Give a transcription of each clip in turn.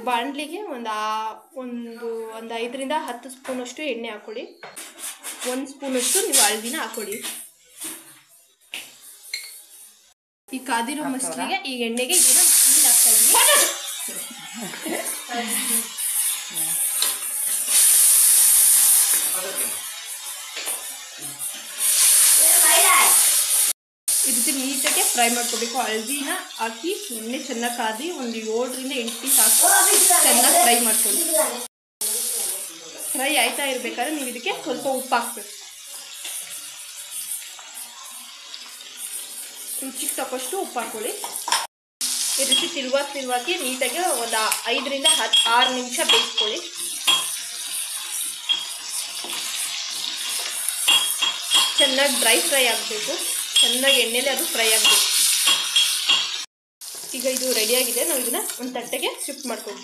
ಬಾಣಲಿಗೆ ಒಂದು ಆ ಒಂದು ಒಂದು ಐದರಿಂದ ಹತ್ತು ಸ್ಪೂನಷ್ಟು ಎಣ್ಣೆ ಹಾಕ್ಕೊಳ್ಳಿ ಒಂದು ಸ್ಪೂನಷ್ಟು ನೀವು ಹಳದಿನ ಹಾಕ್ಕೊಳ್ಳಿ ಈ ಕಾದಿರೋ ಮಸ್ಲಿಗೆ ಈ ಎಣ್ಣೆಗೆ ಇದನ್ನ ಮೀನು ಹಾಕ್ತಾ ಇದ್ದೀನಿ ಈ ರೀತಿ ನೀಟಾಗಿ ಫ್ರೈ ಮಾಡ್ಕೋಬೇಕು ಹಳದಿನ ಹಾಕಿ ಎಣ್ಣೆ ಚೆನ್ನಾಗಿ ಕಾದಿ ಒಂದು ಏಳರಿಂದ ಎಂಟು ಪೀಸ್ ಹಾಕಿ ಚೆನ್ನಾಗಿ ಫ್ರೈ ಮಾಡ್ಕೊಳ್ಳಿ ಫ್ರೈ ಆಯ್ತಾ ಇರ್ಬೇಕಾದ್ರೆ ನೀವು ಇದಕ್ಕೆ ಸ್ವಲ್ಪ ಉಪ್ಪು ಹಾಕ್ಬೇಕು ರುಚಿಗೆ ತಕ್ಕಷ್ಟು ಉಪ್ಪು ಹಾಕೊಳ್ಳಿ ಈ ರೀತಿ ತಿರುವಾಗಿ ತಿರುವಾಗಿ ನೀಟಾಗಿ ಒಂದು ಐದರಿಂದ ಹತ್ತು ಆರು ನಿಮಿಷ ಬೇಯಿಸ್ಕೊಳ್ಳಿ ಚೆನ್ನಾಗಿ ಡ್ರೈ ಫ್ರೈ ಆಗಬೇಕು ಚೆನ್ನಾಗಿ ಎಣ್ಣೆಲಿ ಅದು ಫ್ರೈ ಆಗಬೇಕು ಈಗ ಇದು ರೆಡಿಯಾಗಿದೆ ನಾವು ಇದನ್ನ ಒಂದು ತಟ್ಟೆಗೆ ಶಿಫ್ಟ್ ಮಾಡ್ಕೊಂಡು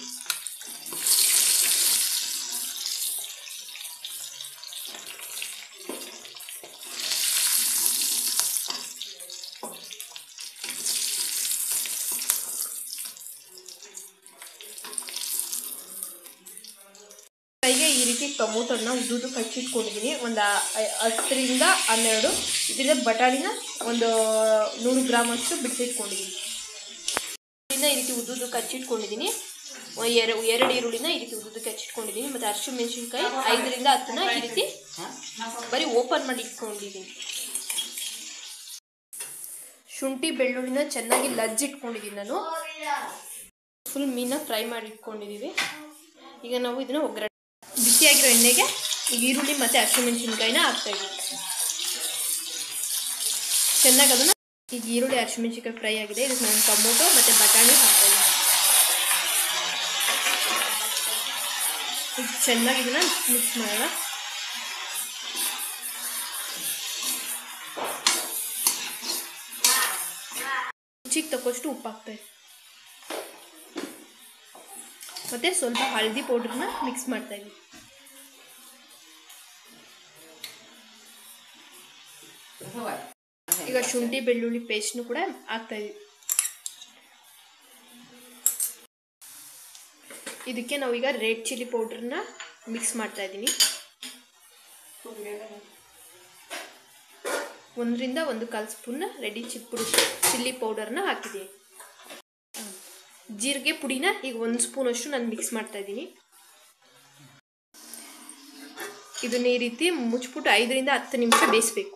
ಕೈಗೆ ಈ ರೀತಿ ಟೊಮೊಟೊನ ಉದ್ದುದ್ದು ಕಚ್ಚಿಟ್ಕೊಂಡಿದ್ದೀನಿ ಒಂದು ಹತ್ತರಿಂದ ಹನ್ನೆರಡು ಇದರಿಂದ ಬಟಾಣಿನ ಒಂದು ನೂರು ಗ್ರಾಮ್ ಅಷ್ಟು ಬಿಡಿಸಿಟ್ಕೊಂಡಿದ್ದೀನಿ ಇದನ್ನ ಈ ರೀತಿ ಉದ್ದುದ್ದು ಕಚ್ಚಿಟ್ಕೊಂಡಿದ್ದೀನಿ ಒಂದ್ ಎರ- ಎರಡು ಈರುಳ್ಳಿನ ಈ ರೀತಿ ಉದ್ದುದ್ದು ಕಚ್ಚಿಟ್ಕೊಂಡಿದ್ದೀನಿ ಮತ್ತು ಅರಿಶಿನ ಮೆಣಸಿನ್ಕಾಯಿ ಐದರಿಂದ ಹತ್ತನ್ನ ಈ ರೀತಿ ಬರೀ ಓಪನ್ ಮಾಡಿ ಇಟ್ಕೊಂಡಿದ್ದೀನಿ ಶುಂಠಿ ಬೆಳ್ಳುಳ್ಳಿನ ಚೆನ್ನಾಗಿ ಲಜ್ಜಿಟ್ಕೊಂಡಿದ್ದೀನಿ ನಾನು ಫುಲ್ ಮೀನ ಫ್ರೈ ಮಾಡಿ ಇಟ್ಕೊಂಡಿದ್ದೀವಿ ಈಗ ನಾವು ಇದನ್ನ ಒಗ್ಗರಣೆ ಬಿಸಿಯಾಗಿರೋ ಎಣ್ಣೆಗೆ ಈಗ ಈರುಳ್ಳಿ ಮತ್ತು ಹಸಿಮೆಣಸಿನ್ಕಾಯಿನ ಹಾಕ್ತಾ ಇದ್ದೀವಿ ಚೆನ್ನಾಗಿ ಅದನ್ನು ಈಗ ಈರುಳ್ಳಿ ಹಸಿಮೆಣಸಿನ್ಕಾಯಿ ಫ್ರೈ ಆಗಿದೆ ಇದಕ್ಕೆ ನಾನು ಟೊಮೊಟೊ ಮತ್ತು ಬಟಾಣಿ ಹಾಕ್ತಾ ಇದ್ದೀನಿ ಈಗ ಚೆನ್ನಾಗಿ ಇದನ್ನ ಮಿಕ್ಸ್ ಮಾಡೋಣ ರುಚಿಗೆ ತಕ್ಕಷ್ಟು ಉಪ್ಪು ಹಾಕ್ತಾ ಇದ್ದೀನಿ ಮತ್ತು ಸ್ವಲ್ಪ ಹಳದಿ ಪೌಡ್ರನ್ನ ಮಿಕ್ಸ್ ಮಾಡ್ತಾ ಇದ್ದೀನಿ ಈಗ ಶುಂಠಿ ಬೆಳ್ಳುಳ್ಳಿ ಪೇಸ್ಟ್ನು ಕೂಡ ಹಾಕ್ತಾ ಇದ್ದೀವಿ ಇದಕ್ಕೆ ನಾವೀಗ ರೆಡ್ ಚಿಲ್ಲಿ ಪೌಡ್ರನ್ನ ಮಿಕ್ಸ್ ಮಾಡ್ತಾ ಇದ್ದೀನಿ ಒಂದರಿಂದ ಒಂದು ಕಾಲು ಸ್ಪೂನ್ ರೆಡಿ ಚಿಪ್ಪುಡು ಚಿಲ್ಲಿ ಪೌಡರ್ನ ಹಾಕಿದ್ದೀನಿ ಜೀರಿಗೆ ಪುಡಿನ ಈಗ ಒಂದು ಸ್ಪೂನಷ್ಟು ನಾನು ಮಿಕ್ಸ್ ಮಾಡ್ತಾ ಇದ್ದೀನಿ ಇದನ್ನ ಈ ರೀತಿ ಮುಚ್ಬಿಟ್ಟು ಐದರಿಂದ ಹತ್ತು ನಿಮಿಷ ಬೇಯಿಸ್ಬೇಕು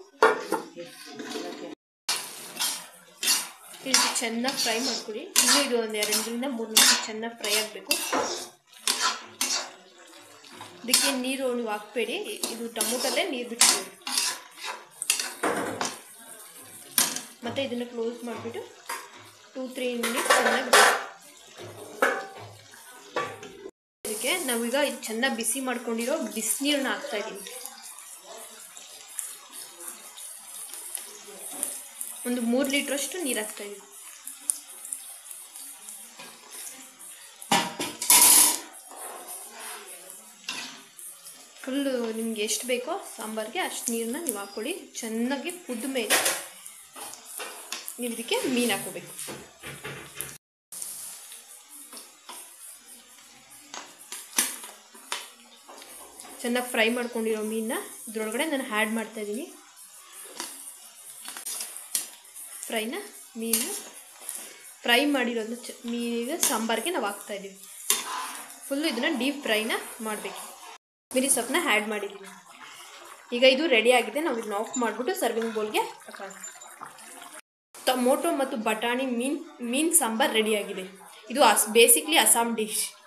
ಈ ರೀತಿ ಚೆನ್ನಾಗಿ ಫ್ರೈ ಮಾಡ್ಕೊಳ್ಳಿ ಇನ್ನೂ ಇದು ಒಂದು ಎರಡರಿಂದ ಮೂರು ನಿಮಿಷ ಚೆನ್ನಾಗಿ ಫ್ರೈ ಆಗಬೇಕು ಇದಕ್ಕೆ ನೀರು ನೀವು ಹಾಕ್ಬೇಡಿ ಇದು ಟೊಮೊಟೊಲ್ಲೇ ನೀರು ಬಿಟ್ಬಿಡಿ ಮತ್ತು ಇದನ್ನು ಕ್ಲೋಸ್ ಮಾಡಿಬಿಟ್ಟು ಟೂ ತ್ರೀ ಮಿನಿಟ್ಸ್ ಚೆನ್ನಾಗಿ ಬೇಯಿಸಿ ಇದಕ್ಕೆ ನಾವೀಗ ಇದು ಚೆನ್ನಾಗಿ ಬಿಸಿ ಮಾಡ್ಕೊಂಡಿರೋ ಬಿಸಿನೀರನ್ನ ಹಾಕ್ತಾ ಇದ್ದೀನಿ ಒಂದು ಮೂರು ಲೀಟ್ರಷ್ಟು ನೀರು ಹಾಕ್ತಾ ಇದ್ದೀನಿ ಫುಲ್ಲು ನಿಮ್ಗೆ ಎಷ್ಟು ಬೇಕೋ ಸಾಂಬಾರಿಗೆ ಅಷ್ಟು ನೀರನ್ನ ನೀವು ಹಾಕ್ಕೊಳ್ಳಿ ಚೆನ್ನಾಗಿ ಕುದ್ದ ಮೇಲೆ ನೀವು ಇದಕ್ಕೆ ಮೀನು ಹಾಕೋಬೇಕು ಚೆನ್ನಾಗಿ ಫ್ರೈ ಮಾಡ್ಕೊಂಡಿರೋ ಮೀನನ್ನ ಇದ್ರೊಳಗಡೆ ನಾನು ಹ್ಯಾಡ್ ಮಾಡ್ತಾ ಇದ್ದೀನಿ ಫ್ರೈನ ಮೀನು ಫ್ರೈ ಮಾಡಿರೋದನ್ನ ಚ ಮೀನಿಗೆ ಸಾಂಬಾರಿಗೆ ನಾವು ಹಾಕ್ತಾ ಇದ್ದೀವಿ ಫುಲ್ಲು ಇದನ್ನು ಡೀಪ್ ಫ್ರೈನ ಮಾಡಬೇಕು ಮಿರಿ ಸೊಪ್ಪನ್ನ ಹ್ಯಾಡ್ ಮಾಡಿದ್ದೀನಿ ಈಗ ಇದು ರೆಡಿ ಆಗಿದೆ ನಾವು ಇದನ್ನ ಆಫ್ ಮಾಡಿಬಿಟ್ಟು ಸರ್ವಿಂಗ್ ಬೌಲ್ಗೆ ಹಾಕೋಣ ಟೊಮೊಟೊ ಮತ್ತು ಬಟಾಣಿ ಮೀನ್ ಮೀನ್ ಸಾಂಬಾರ್ ರೆಡಿಯಾಗಿದೆ ಇದು ಅಸ್ ಬೇಸಿಕ್ಲಿ ಅಸ್ಸಾಂ ಡಿಶ್